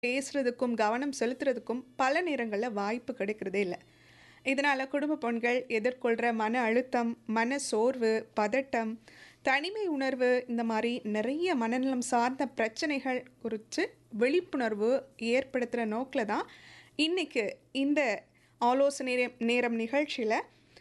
பேசுறதுக்கும், கவனம் செலுத்துறதுக்கும் பல நேரங்கள்ல வாய்ப்பு கிடைக்கிறதே இல்ல. இதனால குடும்ப பெண்கள் எதிர்கொள்ற மன அழுத்தம், மன சோர்வு, பதட்டம், தனிமை உணர்வு இந்த மாரி நிறைய மனநலம் சார்ந்த பிரச்சனைகள் குறித்து விழிப்புணர்வு ஏற்படுத்துற நோக்குல தான் இன்னைக்கு இந்த ஆலோசனை நேரம் நேரம் நிகழ்ச்சியில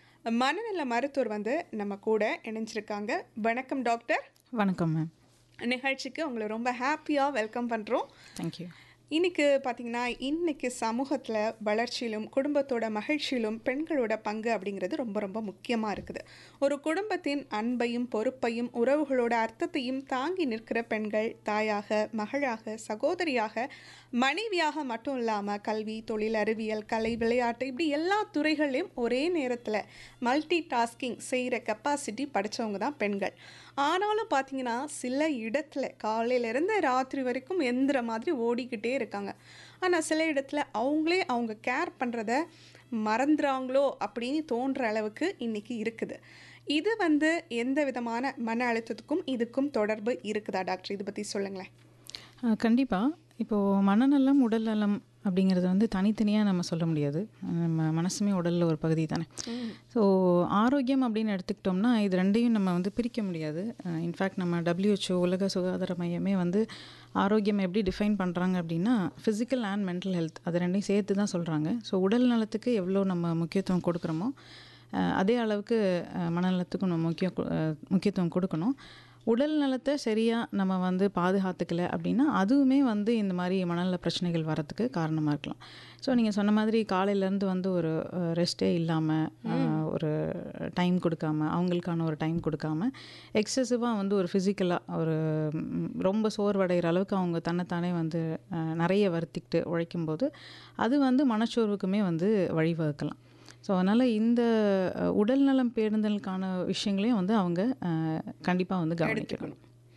மனநல மருத்துவர் வந்து நம்ம கூட இணைஞ்சிருக்காங்க. வணக்கம் டாக்டர். வணக்கம் மேம். நிகழ்ச்சிக்கு உங்கள ரொம்ப ஹேப்பியா வெல்கம் பண்றோம். Thank you. இன்னைக்கு பார்த்தீங்கன்னா, இன்னைக்கு சமூகத்தில வளர்ச்சியிலும், குடும்பத்தோட மகிழ்ச்சியிலும் பெண்களோட பங்கு அப்படிங்கிறது ரொம்ப ரொம்ப முக்கியமா இருக்குது. ஒரு குடும்பத்தின் அன்பையும், பொறுப்பையும், உறவுகளோட அர்த்தத்தையும் தாங்கி நிற்கிற பெண்கள் தாயாக, மகளாக, சகோதரியாக, மனைவியாக மட்டும் இல்லாம கல்வி, தொழில், அறிவியல், கலை, விளையாட்டு இப்படி எல்லா துறைகள்லயும் ஒரே நேரத்தில மல்டி டாஸ்கிங் செய்ற கெப்பாசிட்டி படைச்சவங்க தான் பெண்கள். ஆனாலும் பார்த்தீங்கன்னா, சில இடத்துல காலையிலேருந்து ராத்திரி வரைக்கும் எந்திர மாதிரி ஓடிக்கிட்டே இருக்காங்க. ஆனா சில இடத்துல அவங்களே அவங்க கேர் பண்றத மறந்துறாங்களோ அப்படின்னு தோன்ற அளவுக்கு இன்னைக்கு இருக்குது. இது வந்து எந்த விதமான மன அழுத்தத்துக்கும் இதுக்கும் தொடர்பு இருக்குதா டாக்டர்? இத பத்தி சொல்லுங்களேன். அ கண்டிப்பா. இப்போ மனநலம், உடல் நலம் அப்படிங்கிறது வந்து தனித்தனியா நம்ம சொல்ல முடியாது. நம்ம மனசுமே உடல்ல ஒரு பகுதி தானே. ம். ஸோ ஆரோக்கியம் அப்படின்னு எடுத்துக்கிட்டோம்னா, இது 2யும் நம்ம வந்து பிரிக்க முடியாது. அ இன்ஃபேக்ட் நம்ம WHO உலக சுகாதார மையமே வந்து ஆரோக்கியம் எப்படி டிஃபைன் பண்றாங்க அப்படின்னா, ஃபிசிக்கல் அண்ட் மென்டல் ஹெல்த் அது 2யும் சேர்த்து தான் சொல்றாங்க. ஸோ உடல் நலத்துக்கு எவ்வளோ நம்ம முக்கியத்துவம் கொடுக்குறோமோ, அ அதே அளவுக்கு அ மனநலத்துக்கும் நம்ம முக்கிய அ முக்கியத்துவம் கொடுக்கணும். உடல் நலத்த சரியா நம்ம வந்து பாதுகாத்துக்கல அப்படின்னா, அதுவுமே வந்து இந்த மாரி மனநல பிரச்சனைகள் வரதுக்கு காரணமா இருக்கலாம். ஸோ நீங்க சொன்ன மாதிரி காலையிலேருந்து வந்து ஒரு அ ரெஸ்ட்டே இல்லாம, அ ஒரு டைம் கொடுக்காம, அவங்களுக்கான ஒரு டைம் கொடுக்காம, எக்ஸசிவா வந்து ஒரு ஃபிசிக்கலா ஒரு ம் ரொம்ப சோர்வடைகிற அளவுக்கு அவங்க தன்னைத்தானே வந்து அ நெறைய வருத்திக்கிட்டு உழைக்கும்போது, அது வந்து மனச்சோர்வுக்குமே வந்து வழிவகுக்கலாம். ஸோ அதனால இந்த அ உடல் நலம் பேணுதலுக்கான விஷயங்களையும் வந்து அவங்க அ கண்டிப்பா வந்து கவனிக்கணும். எடுத்துக்கணும்.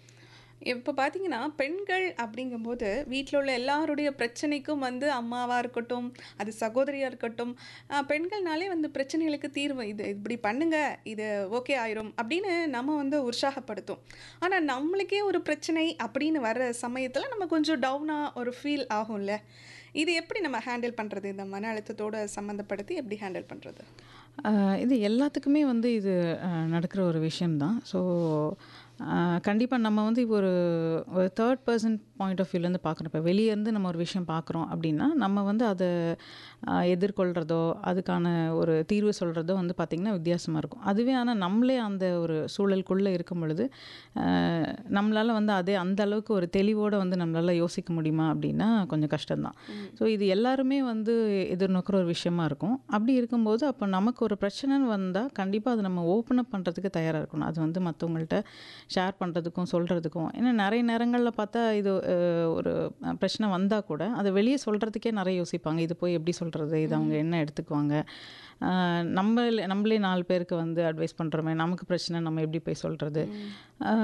இப்ப பார்த்தீங்கன்னா, பெண்கள் அப்படிங்கும்போது வீட்ல உள்ள எல்லாருடைய பிரச்சனைக்கும் வந்து அம்மாவா இருக்கட்டும், அது சகோதரியா இருக்கட்டும், அ பெண்கள்னாலே வந்து பிரச்சனைகளுக்கு தீர்வு இது இப்படி பண்ணுங்க, இது ஓகே ஆயிரும் அப்படின்னு நம்ம வந்து உற்சாகப்படுத்தும். ஆனா நம்மளுக்கே ஒரு பிரச்சனை அப்படின்னு வர்ற சமயத்தில நம்ம கொஞ்சம் டவுனா ஒரு ஃபீல் ஆகும்ல. இது எப்படி நம்ம ஹேண்டில் பண்றது? இந்த மன அழுத்தத்தோட சம்மந்தப்படுத்தி எப்படி ஹேண்டில் பண்றது? அ இது எல்லாத்துக்குமே வந்து இது அ நடக்கிற ஒரு விஷயம் தான். ஸோ அ கண்டிப்பா நம்ம வந்து இப்போ ஒரு ஒரு 3 பெர்சன் பாயிண்ட் ஆஃப் வியூலேருந்து பார்க்குறோம். இப்போ வெளிய இருந்து நம்ம ஒரு விஷயம் பார்க்குறோம் அப்படின்னா, நம்ம வந்து அத அ எதிர்கொள்றதோ, அதுக்கான ஒரு தீர்வு சொல்றதோ வந்து பார்த்திங்கன்னா வித்தியாசமா இருக்கும். அதுவே ஆனா நம்மளே அந்த ஒரு சூழலுக்குள்ள இருக்கும் பொழுது, அ நம்மளால வந்து அதே அந்த அளவுக்கு ஒரு தெளிவோட வந்து நம்மளால யோசிக்க முடியுமா அப்படின்னா, கொஞ்சம் கஷ்டம் தான். ம். ஸோ இது எல்லாருமே வந்து எதிர்நோக்குற ஒரு விஷயமா இருக்கும். அப்படி இருக்கும்போது, அப்போ நமக்கு ஒரு பிரச்சனைன்னு வந்தா, கண்டிப்பா அத நம்ம ஓப்பன் அப் பண்றதுக்கு தயாரா இருக்கணும். அது வந்து மத்தவங்கள்ட்ட ஷேர் பண்றதுக்கும், சொல்றதுக்கும். ஏன்னா நெறைய நேரங்கள்ல பார்த்தா இது அ ஒரு பிரச்சனை வந்தா கூட, அத வெளிய சொல்றதுக்கே நெறைய யோசிப்பாங்க. இது போய் எப்படி சொல்றது? இது அவங்க ம். என்ன எடுத்துக்குவாங்க? அ நம்மள நம்மளே 4 பேருக்கு வந்து அட்வைஸ் பண்றோமே, நமக்கு பிரச்சனை நம்ம எப்படி போய் சொல்றது? ம். அ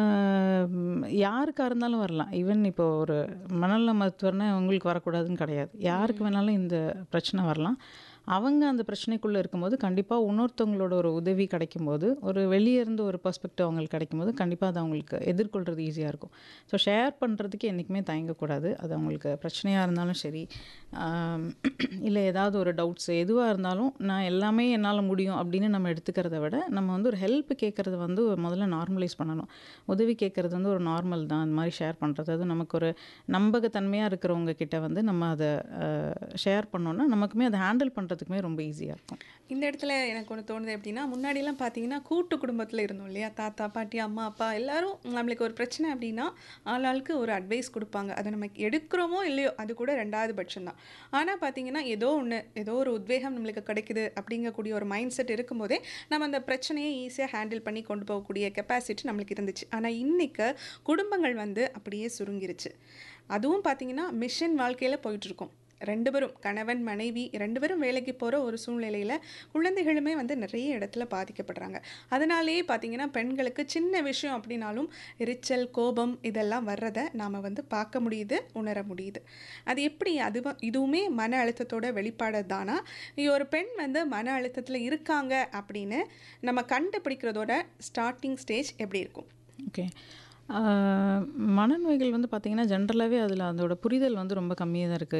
யாருக்கா இருந்தாலும் வரலாம். ஈவன் இப்போ ஒரு மனநல மருத்துவர்னா உங்களுக்கு வரக்கூடாதுன்னு கிடையாது. யாருக்கு ம். வேணாலும் இந்த பிரச்சனை வரலாம். அவங்க அந்த பிரச்சனைக்குள்ள இருக்கும்போது, கண்டிப்பா இன்னொருத்தவங்களோட ஒரு உதவி கிடைக்கும்போது, ஒரு வெளிய இருந்து ஒரு பெர்ஸ்பெக்டிவ் அவங்களுக்கு கிடைக்கும்போது, கண்டிப்பா அது அவங்களுக்கு எதிர்கொள்றது ஈஸியா இருக்கும். ஸோ ஷேர் பண்றதுக்கு என்னைக்குமே தயங்கக்கூடாது. அது அவங்களுக்கு பிரச்சனையா இருந்தாலும் சரி, அ இல்ல ஏதாவது ஒரு டவுட்ஸ் எதுவா இருந்தாலும், நான் எல்லாமே என்னால முடியும் அப்படின்னு நம்ம எடுத்துக்கிறத விட, நம்ம வந்து ஒரு ஹெல்ப் கேட்கறத வந்து முதல்ல நார்மலைஸ் பண்ணணும். உதவி கேட்கறது வந்து ஒரு நார்மல் தான். அந்த மாரி ஷேர் பண்றது. அதுவும் நமக்கு ஒரு நம்பகத்தன்மையா இருக்கிறவங்க கிட்ட வந்து நம்ம அத அ ஷேர் பண்ணோம்னா, நமக்குமே அத ஹேண்டில் பண்றதுக்குமே ரொம்ப ஈஸியா இருக்கும். இந்த இடத்துல எனக்கு ஒண்ணு தோணுது எப்படின்னா, முன்னாடிலாம் பார்த்தீங்கன்னா, கூட்டு குடும்பத்தில இருந்தோம் இல்லையா? தாத்தா, பாட்டி, அம்மா, அப்பா எல்லாரும் நம்மளுக்கு ஒரு பிரச்சனை அப்படின்னா, ஆளாளுக்கு ஒரு அட்வைஸ் குடுப்பாங்க. அத நம்ம எடுக்கிறோமோ இல்லையோ, அது கூட 2வது பட்சம் தான். ஆனா பார்த்தீங்கன்னா, ஏதோ ஒண்ணு, ஏதோ ஒரு உத்வேகம் நம்மளுக்கு கிடைக்குது அப்படிங்கக்கூடிய ஒரு மைண்ட் செட் இருக்கும்போதே, நம்ம அந்த பிரச்சனைய ஈஸியா ஹேண்டில் பண்ணி கொண்டு போகக்கூடிய கெப்பாசிட்டி நம்மளுக்கு இருந்துச்சு. ஆனா இன்னைக்கு குடும்பங்கள் வந்து அப்படியே சுருங்கிருச்சு. அதுவும் பார்த்தீங்கன்னா, மிஷன் வாழ்க்கையில போயிட்டுருக்கோம். 2 பேரும் கணவன், மனைவி 2 பேரும் வேலைக்கு போற ஒரு சூழ்நிலையில, குழந்தைகளுமே வந்து நிறைய இடத்துல பாதிக்கப்படுறாங்க. அதனாலேயே பார்த்தீங்கன்னா, பெண்களுக்கு சின்ன விஷயம் அப்படின்னாலும் எரிச்சல், கோபம் இதெல்லாம் வர்றத நாம வந்து பார்க்க முடியுது, உணர முடியுது. அது எப்படி அதுவ இதுவுமே மன அழுத்தத்தோட வெளிப்பாடு தானா? ஒரு பெண் வந்து மன அழுத்தத்தில இருக்காங்க அப்படின்னு நம்ம கண்டுபிடிக்கிறதோட ஸ்டார்ட்டிங் ஸ்டேஜ் எப்படி இருக்கும்? ஓகே. ஆ, மனநோய்கள் வந்து பார்த்திங்கன்னா ஜென்ரலாகவே அதில் அதோட புரிதல் வந்து ரொம்ப கம்மியாக தான் இருக்குது